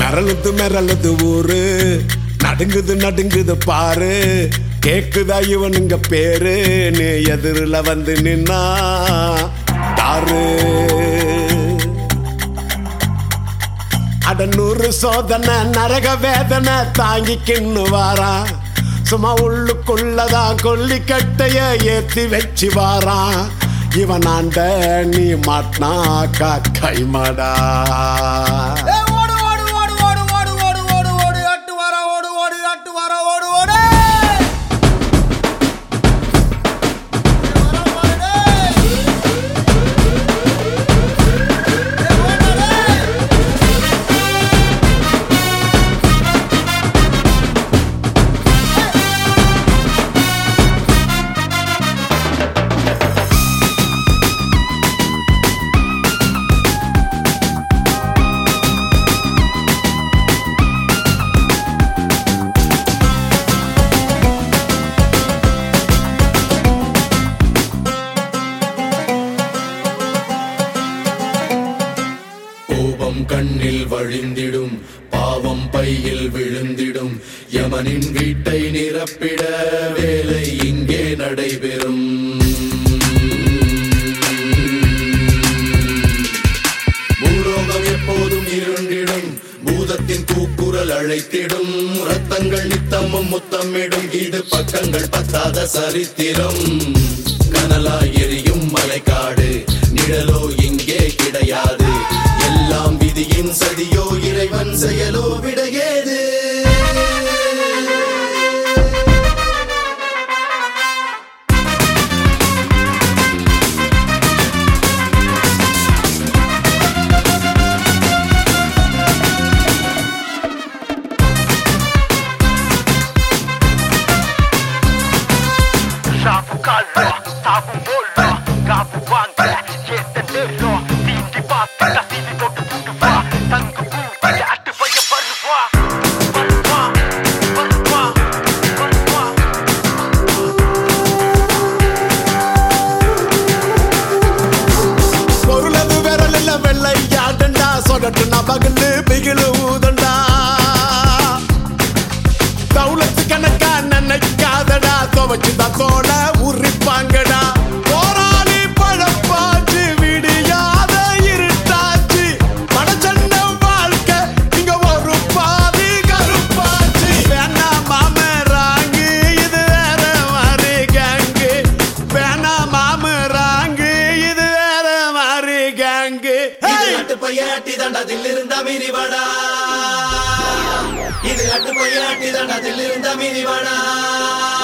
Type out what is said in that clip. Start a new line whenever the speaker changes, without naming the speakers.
மிரளுது மிரளுது ஊரு நடுங்குது நடுங்குது பாரு கேக்குதா இவனுங்க பேரு நீ எதிரில வந்து நின்னா தாரு அட நூறு சோதனை நரக வேதனை தாங்கிக்கின்னு வாரான் சும்மா உள்ளுக்குள்ளதான் கொல்லிக்கட்டைய ஏத்தி வச்சு வாரான் இவன் ஆண்ட நீ மாட்டினாக்கா கைமாடா
ஏய், ஓடு ஓடு ஓடு ஓடு ஓடு ஓடு ஓடு ஓடு அட்டு வர ஓடு ஓடு அட்டு வர ஓடு ஓடு ஏய், வர, வர, டேய். ஏய், ஓடு, டேய்.
கோபம் கண்ணில் வழிந்திடும் பாவம் பையில் விழுந்திடும் யமனின் வீட்டை நிரப்பிட வேலை இங்கே நடைபெறும் பூலோகம் எப்போதும் இருண்டிடும் பூதத்தின் கூக்குரல் அழைத்திடும் ரத்தங்கள் நித்தமும் முத்தமிடும் இது பக்கங்கள் பத்தாத சரித்திரம் கனலாய் எரியும் மலைக்காடு நிழலோ இங்கே கிடையாது எல்லாம் விதியின் சதியோ இறைவன் செயலோ விடையேது
Sabu kallo, sabu bollo, gabu wanga, yete nelo, tindi papa, kasidi totu putu va, tangu puta, atu baya barwa, barwa, barwa, barwa.
பொருளது விரலில் வெள்ளையாடண்டா சொடட்டுனா பகலு பிகிலு ஊதண்டா தௌலத்து கணக்கா நினைக்காதடா துவச்சுதான் தோட உரிப்பாங்கடா போராளி பழப்பாச்சு விடியாத இருட்டாச்சு படச்சண்ட வாழ்க்கை இங்க ஒரு பாதி கருப்பாச்சு வேணா மாமராங்கு இது வேற மாதிரி கேங்கு வேணா மாமராங்கு இது வேற மாதிரி கேங்கு
இது அட்டு பையாட்டி தண்டத்தில் இருந்த மிதிவடா இது அட்டு பையாட்டி தண்டத்தில் இருந்த மிதிவடா